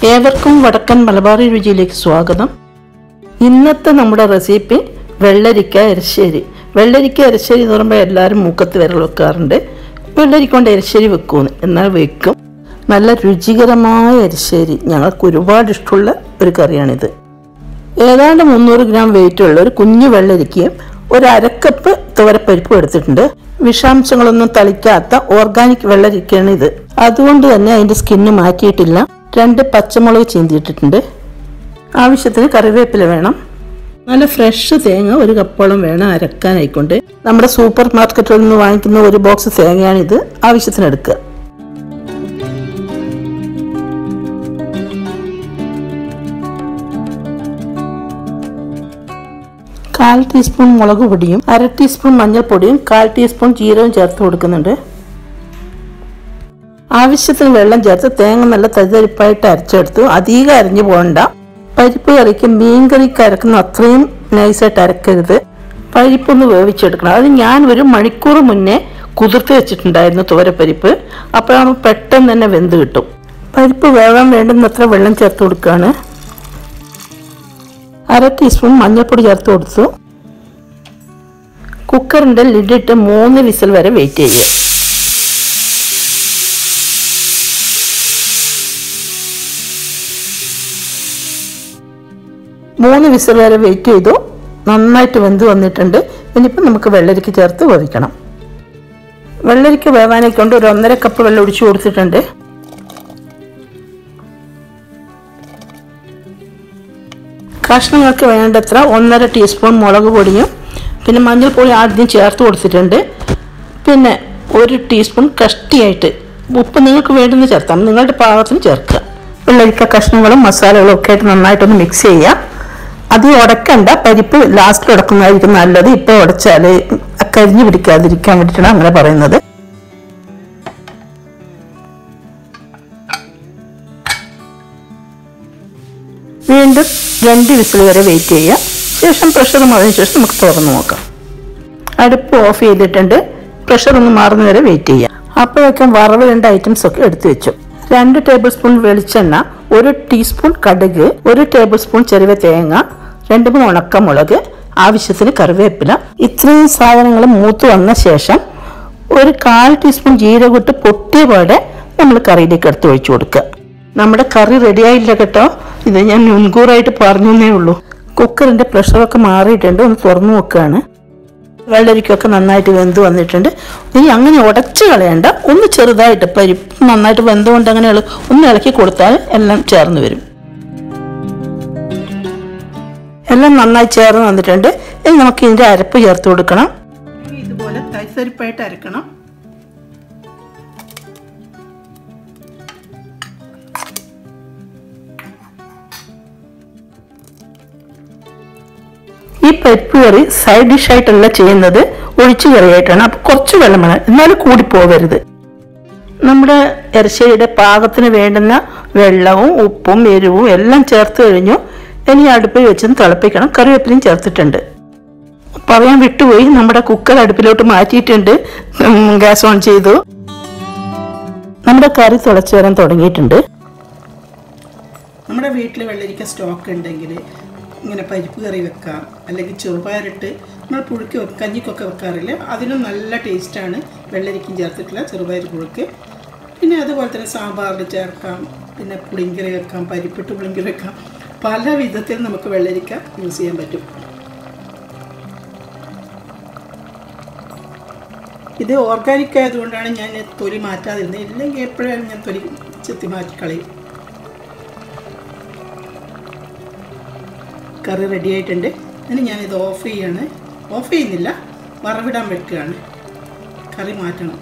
ഏവർക്കും വടക്കൻ മലബാറി രുചിയിലേക്ക് സ്വാഗതം ഇന്നത്തെ നമ്മുടെ റെസിപ്പി വെള്ളരിക്ക എരശ്ശേരി വെള്ളരിക്ക എരശ്ശേരി എന്ന് പറയുമ്പോൾ എല്ലാവരും മൂക്കത്ത് വിരൽ വെക്കാറുണ്ട് വെള്ളരിക്ക കൊണ്ട് എരശ്ശേരി വെക്കുമെന്ന് എന്നാൽ വെക്കും നല്ല രുചികരമായ എരശ്ശേരി ഞങ്ങൾക്ക് ഒരുപാട് ഇഷ്ടമുള്ള ഒരു കറിയാണിത് ഏതാണ്ട് മുന്നൂറ് ഗ്രാം വെയിറ്റുള്ള ഒരു കുഞ്ഞു വെള്ളരിക്കയും ഒരു അരക്കപ്പ് തുവരപ്പരിപ്പും എടുത്തിട്ടുണ്ട് വിഷാംശങ്ങളൊന്നും തളിക്കാത്ത ഓർഗാനിക് വെള്ളരിക്കയാണ് ഇത് അതുകൊണ്ട് തന്നെ അതിന്റെ സ്കിന്ന് മാറ്റിയിട്ടില്ല രണ്ട് പച്ചമുളക് ചീന്തിയിട്ടിട്ടുണ്ട് ആവശ്യത്തിന് കറിവേപ്പില വേണം നല്ല ഫ്രഷ് തേങ്ങ ഒരു കപ്പോളം വേണം അരക്കാനായിക്കൊണ്ട് നമ്മുടെ സൂപ്പർ മാർക്കറ്റിൽ നിന്ന് വാങ്ങിക്കുന്ന ഒരു ബോക്സ് തേങ്ങയാണിത് ആവശ്യത്തിന് എടുക്കുക കാൽ ടീസ്പൂൺ മുളക് പൊടിയും അര ടീസ്പൂൺ മഞ്ഞൾപ്പൊടിയും കാൽ ടീസ്പൂൺ ജീരകവും ചേർത്ത് കൊടുക്കുന്നുണ്ട് ആവശ്യത്തിന് വെള്ളം ചേർത്ത് തേങ്ങ നല്ല തരിതരിപ്പായിട്ട് അരച്ചെടുത്തു അധികം അരിഞ്ഞു പോകണ്ട പരിപ്പ് കറിക്ക് മീൻ കറിക്ക് അരക്കുന്ന അത്രയും നൈസായിട്ട് അരക്കരുത് പരിപ്പൊന്ന് വേവിച്ചെടുക്കണം അത് ഞാൻ ഒരു മണിക്കൂർ മുന്നേ കുതിർത്ത് വെച്ചിട്ടുണ്ടായിരുന്നു തുവരപ്പരിപ്പ് അപ്പോഴാകുമ്പോൾ പെട്ടെന്ന് തന്നെ വെന്ത് കിട്ടും പരിപ്പ് വേവാൻ വേണ്ടുന്നത്ര വെള്ളം ചേർത്ത് കൊടുക്കുകയാണ് അര ടീസ്പൂൺ മഞ്ഞൾപ്പൊടി ചേർത്ത് കൊടുത്തു കുക്കറിൻ്റെ ലിഡിട്ട് മൂന്ന് വിസിൽ വരെ വെയിറ്റ് ചെയ്യുക മൂന്ന് വിസിൽ വരെ വെയിറ്റ് ചെയ്തു നന്നായിട്ട് വെന്ത് വന്നിട്ടുണ്ട് ഇനിയിപ്പോൾ നമുക്ക് വെള്ളരിക്ക ചേർത്ത് വേവിക്കണം വെള്ളരിക്ക വേവാനൊക്കെ കൊണ്ട് ഒരു ഒന്നര കപ്പ് വെള്ളം ഒഴിച്ചു കൊടുത്തിട്ടുണ്ട് കഷ്ണങ്ങൾക്ക് വേണ്ടത്ര ഒന്നര ടീസ്പൂൺ മുളക് പൊടിയും പിന്നെ മഞ്ഞൾപ്പൊടി ആദ്യം ചേർത്ത് കൊടുത്തിട്ടുണ്ട് പിന്നെ ഒരു ടീസ്പൂൺ കഷ്ടിയായിട്ട് ഉപ്പ് നിങ്ങൾക്ക് വേണ്ടുന്ന ചേർത്താം നിങ്ങളുടെ പാകത്തിന് ചേർക്കുക വെള്ളരിക്ക കഷ്ണങ്ങളും മസാലകളും ഒക്കെ ആയിട്ട് നന്നായിട്ടൊന്ന് മിക്സ് ചെയ്യുക അത് ഉടക്കണ്ട പരിപ്പ് ലാസ്റ്റിൽ ഉടക്കുന്നതായിരിക്കും നല്ലത് ഇപ്പോൾ ഉടച്ചാൽ കരിഞ്ഞു പിടിക്കാതിരിക്കാൻ വേണ്ടിയിട്ടാണ് അങ്ങനെ പറയുന്നത് വീണ്ടും രണ്ട് വിസിൽ വരെ വെയിറ്റ് ചെയ്യുക ശേഷം പ്രഷർ മാറിയതിനു ശേഷം നമുക്ക് തുറന്നു നോക്കാം അടുപ്പ് ഓഫ് ചെയ്തിട്ടുണ്ട് പ്രഷർ ഒന്ന് മാറുന്ന വരെ വെയിറ്റ് ചെയ്യുക അപ്പോഴേക്കും വറവ് രണ്ട് ഐറ്റംസ് ഒക്കെ എടുത്തു വെച്ചു രണ്ട് ടേബിൾ സ്പൂൺ വെളിച്ചെണ്ണ ഒരു ടീസ്പൂൺ കടുക് ഒരു ടേബിൾ സ്പൂൺ ചെറുവ തേങ്ങ രണ്ട് മൂന്ന് ഉണക്കമുളക് ആവശ്യത്തിന് കറിവേപ്പില ഇത്രയും സാധനങ്ങൾ മൂത്ത് വന്ന ശേഷം ഒരു കാൽ ടീസ്പൂൺ ജീരകമിട്ട് പൊട്ടിയ പാടെ നമ്മൾ കറിയിലേക്ക് എടുത്ത് ഒഴിച്ചു കൊടുക്കുക നമ്മുടെ കറി റെഡിയായില്ല കേട്ടോ ഇത് ഞാൻ മുൻകൂറായിട്ട് പറഞ്ഞേ ഉള്ളൂ കുക്കറിന്റെ പ്രഷറൊക്കെ മാറിയിട്ടുണ്ട് ഒന്ന് തുറന്നു നോക്കുകയാണ് വെള്ളരിക്കൊക്കെ നന്നായിട്ട് വെന്ത് വന്നിട്ടുണ്ട് ഇനി അങ്ങനെ ഉടച്ച് കളയണ്ട ഒന്ന് ചെറുതായിട്ട് പരിപ്പ് നന്നായിട്ട് വെന്തുകൊണ്ട് അങ്ങനെ ഇള- ഒന്ന് ഇളക്കി കൊടുത്താൽ എല്ലാം ചേർന്ന് വരും എല്ലാം നന്നായി ചേർന്ന് വന്നിട്ടുണ്ട് ഇനി നമുക്ക് ഇതിന്റെ അരപ്പ് ചേർത്ത് കൊടുക്കണം ഇതുപോലെ തരിത്തരിപ്പായിട്ട് അരക്കണം ഈ പരിപ്പ് കറി സൈഡ് ഡിഷ് ആയിട്ടല്ല ചെയ്യുന്നത് ഒഴിച്ചു കറിയായിട്ടാണ് അപ്പൊ കുറച്ച് വെള്ളം വേണം എന്നാലും കൂടി പോകരുത് നമ്മുടെ ഇറച്ചിയുടെ പാകത്തിന് വേണ്ടുന്ന വെള്ളവും ഉപ്പും എരിവും എല്ലാം ചേർത്ത് കഴിഞ്ഞു ഇനി അടുപ്പിൽ വെച്ച് തിളപ്പിക്കണം കറിവേപ്പിലയും ചേർത്തിട്ടുണ്ട് പറയാൻ വിട്ടുപോയി നമ്മുടെ കുക്കർ അടുപ്പിലോട്ട് മാറ്റിയിട്ടുണ്ട് ഉം, ഗ്യാസ് ഓൺ ചെയ്തു നമ്മുടെ കറി തിളച്ചു വരാൻ തുടങ്ങിയിട്ടുണ്ട് നമ്മുടെ വീട്ടിൽ വെള്ളരിക്ക സ്റ്റോക്ക് ഉണ്ടെങ്കിൽ ഇങ്ങനെ പരിപ്പ് കറി വെക്കാം അല്ലെങ്കിൽ ചെറുപയറിട്ട് നമ്മൾ പുഴുക്ക് വെക്ക കഞ്ഞിക്കൊക്കെ വെക്കാറില്ല അതിനും നല്ല ടേസ്റ്റാണ് വെള്ളരിക്കും ചേർത്തിട്ടുള്ള ചെറുപയർ പുഴുക്ക് പിന്നെ അതുപോലെ തന്നെ സാമ്പാറിൽ ചേർക്കാം പിന്നെ പുളിങ്കറി വെക്കാം പരിപ്പിട്ട് പുളിങ്കറി വെക്കാം പല വിധത്തിൽ നമുക്ക് വെള്ളരിക്ക യൂസ് ചെയ്യാൻ പറ്റും ഇത് ഓർഗാനിക് ആയതുകൊണ്ടാണ് ഞാൻ തൊലി മാറ്റാതിരുന്നത് ഇല്ലെങ്കിൽ എപ്പോഴാണ് ഞാൻ തൊലി ചെത്തി മാറ്റി കളയും കറി റെഡി ആയിട്ടുണ്ട് ഇനി ഞാനിത് ഓഫ് ചെയ്യാണ് ഓഫ് ചെയ്യുന്നില്ല വറവിടാൻ വെക്കുകയാണ് കറി മാറ്റണം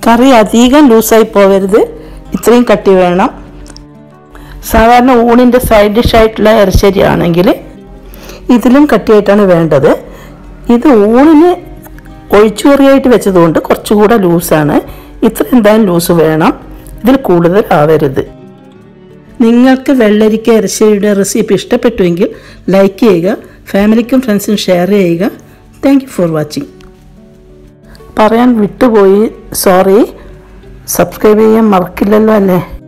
കറി അധികം ലൂസായി പോകരുത് ഇത്രയും കട്ടി വേണം സാധാരണ ഊണിൻ്റെ സൈഡ് ഡിഷായിട്ടുള്ള ഇറച്ചരി ആണെങ്കിൽ ഇതിലും കട്ടിയായിട്ടാണ് വേണ്ടത് ഇത് ഊണിന് ഒഴിച്ചുകറിയായിട്ട് വെച്ചതുകൊണ്ട് കുറച്ചുകൂടെ ലൂസാണ് ഇത്ര എന്തായാലും ലൂസ് വേണം ഇതിൽ കൂടുതൽ ആവരുത് നിങ്ങൾക്ക് വെള്ളരിക്ക ഇറച്ചിയുടെ റെസിപ്പി ഇഷ്ടപ്പെട്ടുവെങ്കിൽ ലൈക്ക് ചെയ്യുക ഫാമിലിക്കും ഫ്രണ്ട്സിനും ഷെയർ ചെയ്യുക താങ്ക് യു ഫോർ വാച്ചിങ് പറയാൻ വിട്ടുപോയി സോറി സബ്സ്ക്രൈബ് ചെയ്യാൻ മറക്കില്ലല്ലോ അല്ലേ